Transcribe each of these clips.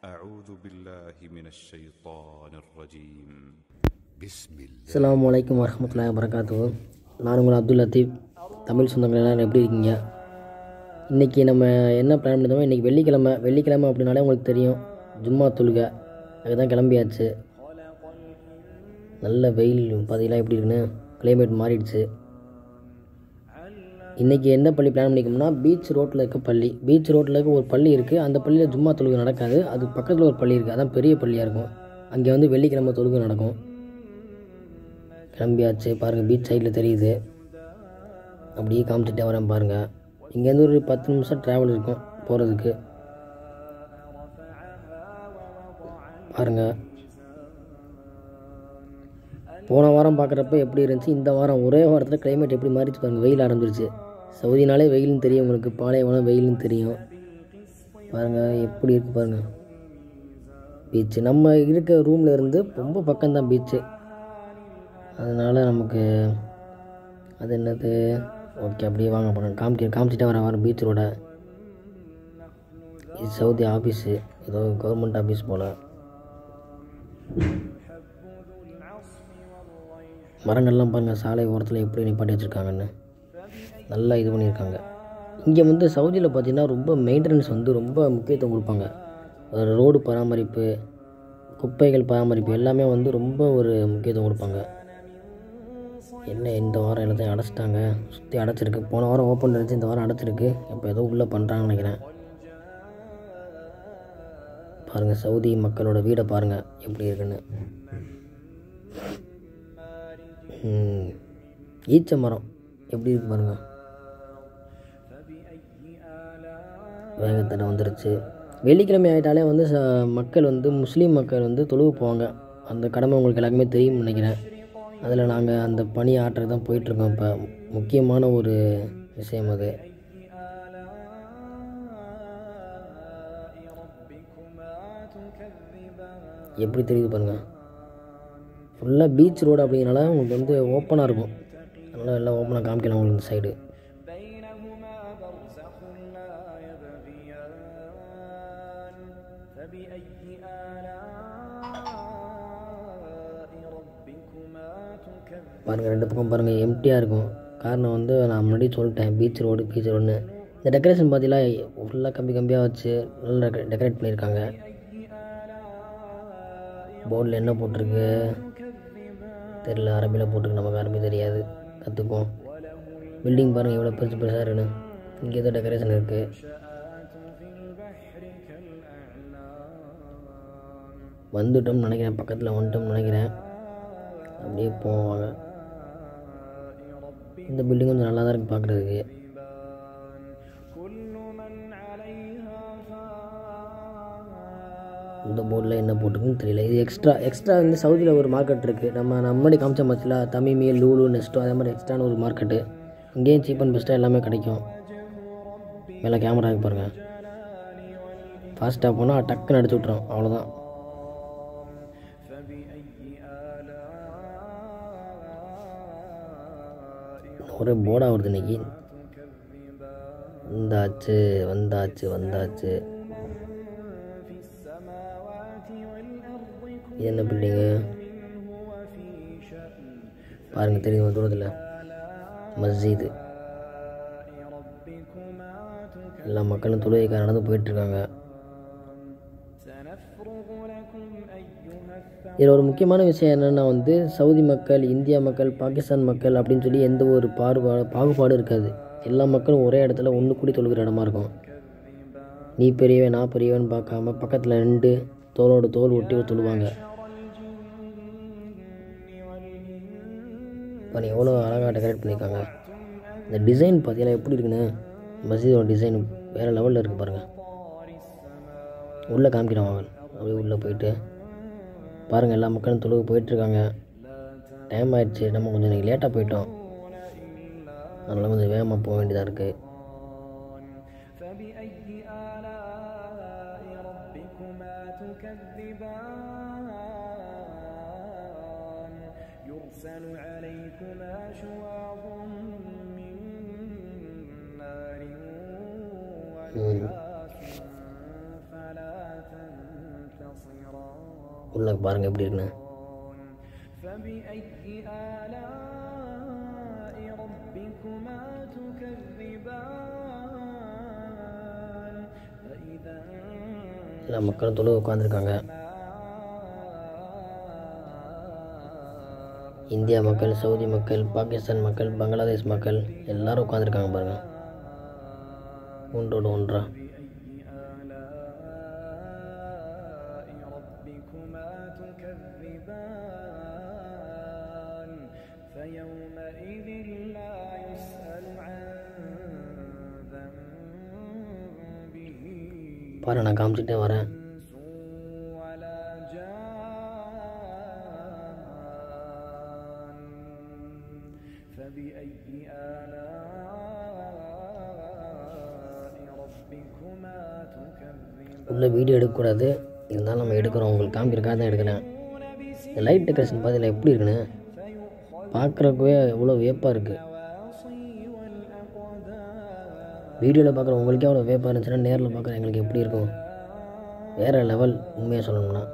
أعوذ بالله من الشيطان الرجيم بسم الله அஸ்ஸலாமு அலைக்கும் வரமத்துல்லாஹி வரகாத்து நான் உங்கள் அப்துல் லத்தீப் தமிழ் சொந்தங்கள் எல்லாரும் எப்படி இருக்கீங்க இன்றைக்கி நம்ம என்ன பிளான் பண்ணிருந்தோமோ இன்றைக்கி வெள்ளிக்கிழமை வெள்ளிக்கிழமை அப்படின்னாலே உங்களுக்கு தெரியும் ஜும்மா தொழுகை அதுக்கு தான் கிளம்பியாச்சு நல்ல வெயில் பார்த்தீங்களா எப்படி இருக்குன்னு கிளைமேட் மாறிடுச்சு இன்றைக்கி எந்த பள்ளி பிளான் பண்ணிக்கோம்னா பீச் ரோட்டில் இருக்க பள்ளி பீச் ரோட்டில் இருக்க ஒரு பள்ளி இருக்குது அந்த பள்ளியில் ஜும்மா தொழுகை நடக்காது அது பக்கத்தில் ஒரு பள்ளி இருக்குது அதான் பெரிய பள்ளியாக இருக்கும் அங்கே வந்து வெள்ளிக்கிழமை தொழுகை நடக்கும் கிளம்பியாச்சு பாருங்கள் பீச் சைடில் தெரியுது அப்படியே காமிச்சிட்டே வரேன் பாருங்கள் இங்கேருந்து ஒரு பத்து நிமிஷம் ட்ராவல் இருக்கும் போகிறதுக்கு பாருங்கள் போன வாரம் பார்க்குறப்ப எப்படி இருந்துச்சு இந்த வாரம் ஒரே வாரத்தில் கிளைமேட் எப்படி மாறிச்சு பாருங்கள் வெயில் ஆரம்பிச்சிருச்சு சவுதினாலே வெயில்னு தெரியும் உங்களுக்கு பாலைவனம் வெயில்னு தெரியும் பாருங்கள் எப்படி இருக்குது பாருங்கள் பீச்சு நம்ம இருக்க ரூமில் இருந்து ரொம்ப பக்கம்தான் பீச்சு அதனால் நமக்கு அது என்னது ஓகே அப்படியே வாங்க போகிறேன் காமிக்க காமிச்சிட்டே வரேன் வரேன் பீச் ரோட இது சவுதி ஆஃபீஸு ஏதோ கவர்மெண்ட் ஆஃபீஸ் போல் மரங்கள்லாம் பாருங்கள் சாலை ஓரத்தில் எப்படி நிப்பாட்டி வச்சுருக்காங்கன்னு நல்லா இது பண்ணியிருக்காங்க இங்கே வந்து சவுதியில் பார்த்தீங்கன்னா ரொம்ப மெயின்டெனன்ஸ் வந்து ரொம்ப முக்கியத்துவம் கொடுப்பாங்க ஒரு ரோடு பராமரிப்பு குப்பைகள் பராமரிப்பு எல்லாமே வந்து ரொம்ப ஒரு முக்கியத்துவம் கொடுப்பாங்க என்ன இந்த வாரம் எல்லாத்தையும் அடைச்சிட்டாங்க சுற்றி அடைச்சிருக்கு போன வாரம் ஓப்பன் இருந்துச்சு இந்த வாரம் அடைச்சிருக்கு இப்போ ஏதோ உள்ளே பண்ணுறாங்கன்னு நினைக்கிறேன் பாருங்கள் சவுதி மக்களோட வீடை பாருங்கள் எப்படி இருக்குன்னு ம், ஈச்ச மரம் எப்படி இருக்கு பாருங்கள் வேகத்தடை வந்துருச்சு வெள்ளிக்கிழமை ஆகிட்டாலே வந்து ச மக்கள் வந்து முஸ்லீம் மக்கள் வந்து தொழுவு போவாங்க அந்த கடமை உங்களுக்கு எல்லாருக்குமே தெரியும்னு நினைக்கிறேன் அதில் நாங்கள் அந்த பணி ஆற்றுக்கு தான் போயிட்டுருக்கோம் இப்போ முக்கியமான ஒரு விஷயம் அது எப்படி தெரியுது பாருங்கள் ஃபுல்லாக பீச் ரோடு அப்படிங்கிறனால உங்களுக்கு வந்து ஓப்பனாக இருக்கும் அதனால் எல்லாம் ஓப்பனாக காமிக்கலாம் உங்களுக்கு இந்த சைடு بينهما برزخ لا يبغيان فبأي آلاء ربكما تكذبان பாருங்கள் ரெண்டு பக்கம் பாருங்கள் எம்டியாக இருக்கும் காரணம் வந்து நான் முன்னாடி சொல்லிட்டேன் பீச் ரோடு பீச் ரோடுன்னு இந்த டெக்கரேஷன் பார்த்தீங்களா ஃபுல்லாக கம்பி கம்பியாக வச்சு நல்லா டெக்கரேட் பண்ணியிருக்காங்க போர்டில் என்ன போட்டிருக்கு தெரியல அரபியில் போட்டிருக்கு நமக்கு அரபி தெரியாது கற்றுக்குவோம் பில்டிங் பாருங்கள் எவ்வளோ பெருசு பெருசாக இருக்குன்னு இங்கே ஏதோ டெக்கரேஷன் இருக்குது வந்துட்டோம்னு நினைக்கிறேன் பக்கத்தில் வந்துட்டோம்னு நினைக்கிறேன் அப்படியே போவாங்க இந்த பில்டிங் கொஞ்சம் நல்லா தான் இருக்குது பார்க்குறதுக்கு كل من عليها فان இந்த போர்டில் என்ன போட்டிருக்குன்னு தெரியல இது எக்ஸ்ட்ரா எக்ஸ்ட்ரா வந்து சவுதியில் ஒரு மார்க்கெட் இருக்குது நம்ம நம்ம முன்னாடி காமிச்ச மச்சில் தமிமி லூலு நெஸ்டோ அதே மாதிரி எக்ஸ்ட்ரான ஒரு மார்க்கெட்டு இங்கேயும் சீப் அண்ட் பெஸ்ட்டாக எல்லாமே கிடைக்கும் மேலே கேமரா இருக்கு பாருங்கள் ஃபாஸ்ட்டாக போனால் டக்குன்னு அடிச்சு விட்றோம் அவ்வளோதான் ஒரே போர்டாக வருது இன்னைக்கு வந்தாச்சு வந்தாச்சு வந்தாச்சு இது என்ன பில்டிங்கு பாருங்க தெரியுமா தூரத்தில் மஸ்ஜிது எல்லா மக்களும் தொழுகைக்காக நடந்து போயிட்டுருக்காங்க سنفرغ لكم أيها الثقلان இதில் ஒரு முக்கியமான விஷயம் என்னென்னா வந்து சவுதி மக்கள் இந்தியா மக்கள் பாகிஸ்தான் மக்கள் அப்படின்னு சொல்லி எந்த ஒரு பாகுபாடு பாகுபாடு இருக்காது எல்லா மக்களும் ஒரே இடத்துல ஒன்று கூடி தொழுகிற இடமா இருக்கும் நீ பெரியவன் நான் பெரியவன் பார்க்காம பக்கத்தில் ரெண்டு தோளோட தோல் ஒட்டி தொழுவாங்க பாரு எவ்வளோ அழகாக டெக்கரேட் பண்ணியிருக்காங்க இந்த டிசைன் பார்த்தீங்கன்னா எப்படி இருக்குன்னு மசீதோட டிசைன் வேறு லெவலில் இருக்குது பாருங்கள் உள்ளே காமிக்கிறேன் வாங்க அப்படியே உள்ளே போயிட்டு பாருங்கள் எல்லா மக்களும் தொழுவு போயிட்டுருக்காங்க டைம் ஆயிடுச்சு நம்ம கொஞ்சம் இன்றைக்கி லேட்டாக போயிட்டோம் அதனால் கொஞ்சம் வேகமாக போக வேண்டியதாக இருக்குது فبأي آلاء ربكما تكذبان يرسل عليكما شواظ من نار ونحاس فلا உள்ள பாருங்கள் எப்படி இருக்குன்னு فبأي آلاء ربكما تكذبان فإذا எல்லா மக்களும் தொழுவு உட்காந்துருக்காங்க இந்தியா மக்கள் சவுதி மக்கள் பாகிஸ்தான் மக்கள் பங்களாதேஷ் மக்கள் எல்லாரும் உட்காந்துருக்காங்க பாருங்க ஒன்றோடு ஒன்றா آلاء ربكما تكذبان فيومئذ لا يسأل عن ذنبه பாரு நான் காமிச்சிட்டே வரேன் إنس ولا جان فبأي آلاء ربكما تكذبان உள்ளே வீடியو எடுக்கக்கூடாது இருந்தாலும் நம்ம எடுக்கிறோம் உங்களுக்கு காமிக்கிறக்காக தான் எடுக்கிறேன் இந்த லைட் டெக்கரேஷன் பார்த்தீங்களா எப்படி இருக்குன்னு பார்க்குறக்கவே எவ்வளோ வியப்பாக இருக்குது வீடியோவில் பார்க்குற உங்களுக்கே அவ்வளோ வியப்பாக இருந்துச்சுன்னா நேரில் பார்க்குற எங்களுக்கு எப்படி இருக்கும் வேறு லெவல் உண்மையாக சொல்லணும்னா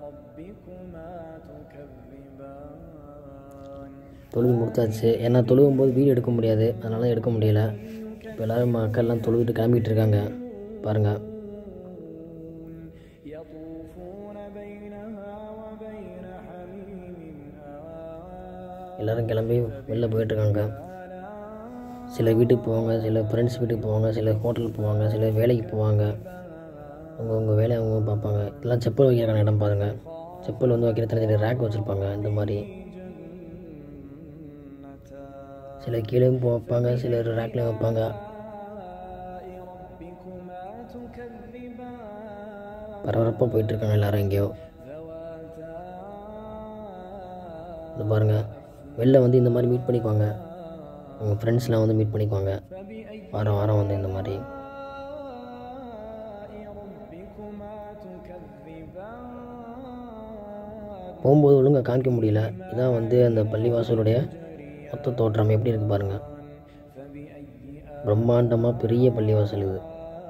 தொழுது முடிச்சாச்சு ஏன்னா தொழுவும் போது வீடியோ எடுக்க முடியாது அதனால எடுக்க முடியல இப்போ எல்லோரும் மக்கள்லாம் தொழுதுட்டு கிளம்பிட்டு இருக்காங்க பாருங்கள் يطوفون بينها وبين حميم آن எல்லோரும் கிளம்பி வெளில போயிட்டுருக்காங்க சில வீட்டுக்கு போவாங்க சில ஃப்ரெண்ட்ஸ் வீட்டுக்கு போவாங்க சில ஹோட்டலுக்கு போவாங்க சில வேலைக்கு போவாங்க அவங்கவுங்க வேலையை அவங்க பார்ப்பாங்க எல்லாம் செப்பல் வைக்கிறாங்க இடம் பாருங்கள் செப்பல் வந்து வைக்கிற தனி தனி ரேக் வச்சுருப்பாங்க இந்த மாதிரி சில கீழேயும் போ- வைப்பாங்க சிலர் ரேக்லேயும் வைப்பாங்க ربكما تكذبان பரபரப்பாக போயிட்டுருக்காங்க எல்லாரும் எங்கேயோ இது பாருங்கள் வெளில வந்து இந்த மாதிரி மீட் பண்ணிக்குவாங்க உங்கள் ஃப்ரெண்ட்ஸ்லாம் வந்து மீட் பண்ணிக்குவாங்க வாரம் வாரம் வந்து இந்த மாதிரி ربكما تكذبان போகும்போது ஒழுங்கா காமிக்க முடியல இதான் வந்து அந்த பள்ளிவாசலுடைய மொத்த தோற்றம் எப்படி இருக்குது பாருங்கள் பிரம்மாண்டமாக பெரிய பள்ளிவாசல் இது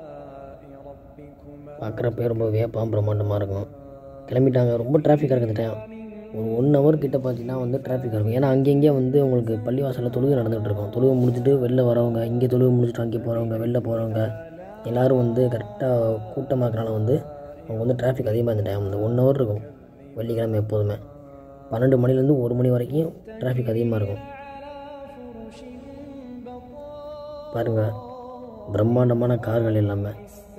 பார்க்குறப்ப ரொம்ப வியப்பாக பிரம்மாண்டமாக இருக்கும் கிளம்பிட்டாங்க ரொம்ப டிராஃபிக்காக இருக்குது இந்த டைம் ஒரு ஒன் ஹவர் கிட்ட பார்த்தீங்கன்னா வந்து டிராஃபிக்காக இருக்கும் ஏன்னா அங்கங்கே வந்து உங்களுக்கு பள்ளிவாசலில் தொழுகை நடந்துகிட்டு இருக்கும் தொழுகை முடிச்சுட்டு வெளில வரவங்க இங்கே தொழுகை முடிச்சுட்டு அங்கே போகிறவங்க வெளில போகிறவங்க எல்லோரும் வந்து கரெக்டாக கூட்டமாக இருக்கிறனால வந்து அவங்க வந்து டிராஃபிக் அதிகமாக இந்த டைம் இந்த ஒன் ஹவர் இருக்கும் வெள்ளிக்கிழமை எப்போதுமே பன்னெண்டு மணிலேருந்து ஒரு மணி வரைக்கும் டிராஃபிக் அதிகமாக இருக்கும் பாருங்கள் பிரம்மாண்டமான கார்கள் எல்லாமே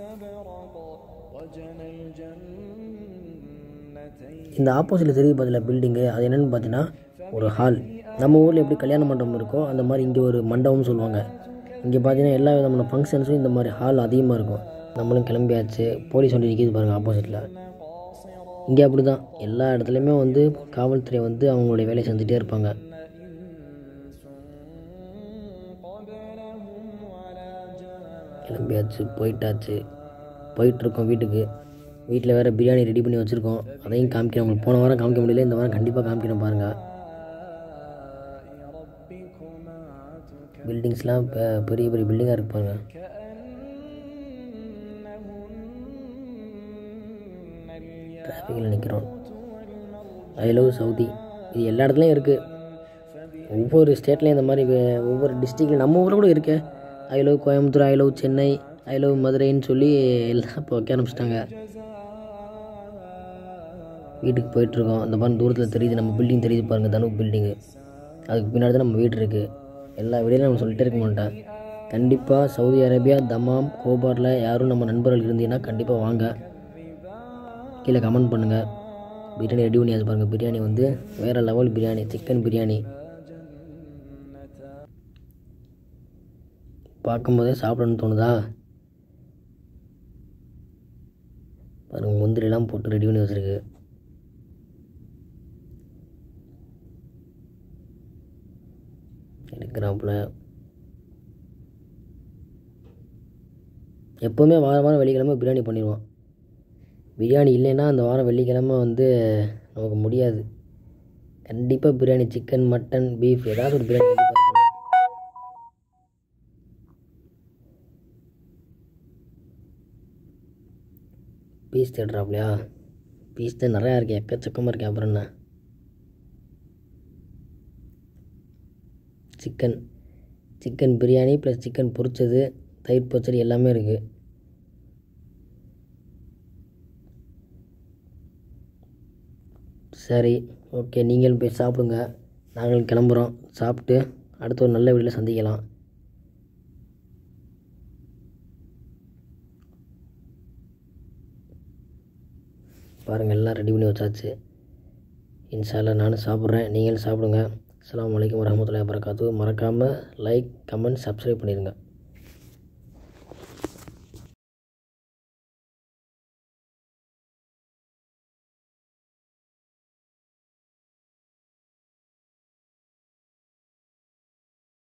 وجنى الجنتين இந்த ஆப்போசிட்டில் தெரியுது பார்த்தீங்களா பில்டிங்கு அது என்னென்னு பார்த்தீங்கன்னா ஒரு ஹால் நம்ம ஊரில் எப்படி கல்யாண மண்டபம் இருக்கோ அந்த மாதிரி இங்கே ஒரு மண்டபம்னு சொல்லுவாங்க இங்கே பார்த்தீங்கன்னா எல்லா விதமான ஃபங்க்ஷன்ஸும் இந்த மாதிரி ஹால் அதிகமாக இருக்கும் நம்மளும் கிளம்பியாச்சு போலீஸ் வண்டி நிற்கிது பாருங்கள் ஆப்போசிட்டில் இங்கே அப்படி தான் எல்லா இடத்துலையுமே வந்து காவல்துறை வந்து அவங்களுடைய வேலையை செஞ்சுட்டே இருப்பாங்க கிளம்பியாச்சு போயிட்டாச்சு போயிட்டுருக்கோம் வீட்டுக்கு வீட்டில் வேறு பிரியாணி ரெடி பண்ணி வச்சுருக்கோம் அதையும் காமிக்கிறேன் உங்களுக்கு போன வாரம் காமிக்க முடியல இந்த வாரம் கண்டிப்பாக காமிக்கிறேன் பாருங்கள் பில்டிங்ஸ்லாம் இப்போ பெரிய பெரிய பில்டிங்காக இருக்கு பாருங்க டிராஃபிக்கில் நிற்கிறோம் ஐ லவ் சவுதி இது எல்லா இடத்துலையும் இருக்குது ஒவ்வொரு ஸ்டேட்லேயும் இந்த மாதிரி வே- ஒவ்வொரு டிஸ்ட்ரிக்ட்லையும் நம்ம ஊரில் கூட இருக்கு I love Coimbatore I love Chennai I love மதுரைன்னு சொல்லி எல்லாம் இப்போ வைக்க ஆரம்பிச்சிட்டாங்க வீட்டுக்கு போயிட்டுருக்கோம் அந்த மாதிரி தூரத்தில் தெரியுது நம்ம பில்டிங் தெரியுது பாருங்கள் தனு பில்டிங்கு அதுக்கு பின்னாடி தான் நம்ம வீடு இருக்குது எல்லா வீடியோலையும் நம்ம சொல்லிட்டே இருக்க மாட்டேன் கண்டிப்பாக சவுதி அரேபியா தமாம் கோபாரில் யாரும் நம்ம நண்பர்கள் இருந்தீங்கன்னா கண்டிப்பாக வாங்க கீழே கமெண்ட் பண்ணுங்கள் பிரியாணி ரெடி பண்ணியாச்சு பாருங்கள் பிரியாணி வந்து வேறு லெவல் பிரியாணி சிக்கன் பிரியாணி பார்க்கும்போதே சாப்பிடணும்னு தோணுதா பாருங்க முந்திரிலாம் போட்டு ரெடி பண்ணி வச்சுருக்கு எடுக்கிறாப்புல எப்போவுமே வாரம் வாரம் வெள்ளிக்கிழமை பிரியாணி பண்ணிடுவோம் பிரியாணி இல்லைன்னா அந்த வாரம் வெள்ளிக்கிழமை வந்து நமக்கு முடியாது கண்டிப்பாக பிரியாணி சிக்கன் மட்டன் பீஃப் ஏதாவது ஒரு பிரியாணி கண்டிப்பாக இருக்கணும். பீஸ் தேடுறாப்லையா பீஸ் தான் நிறையா இருக்குது எக்கச்சக்கமாக இருக்கேன் அப்புறம் என்ன chicken chicken biryani plus chicken பொரிச்சது தயிர் பச்சடி எல்லாமே இருக்குது சரி ஓகே நீங்களும் போய் சாப்பிடுங்க நாங்களும் கிளம்புறோம் சாப்பிட்டு அடுத்த ஒரு நல்ல வீடியோவில் சந்திக்கலாம் பாருங்கள் எல்லாம் ரெடி பண்ணி வச்சாச்சு இன்ஷால்லா நானும் சாப்பிட்றேன் நீங்களும் சாப்பிடுங்க அஸ்ஸலாமு அலைக்கும் வரஹ்மத்துல்லாஹி வபரகாத்துஹு மறக்காமல் லைக் கமெண்ட் சப்ஸ்கிரைப் பண்ணிடுங்க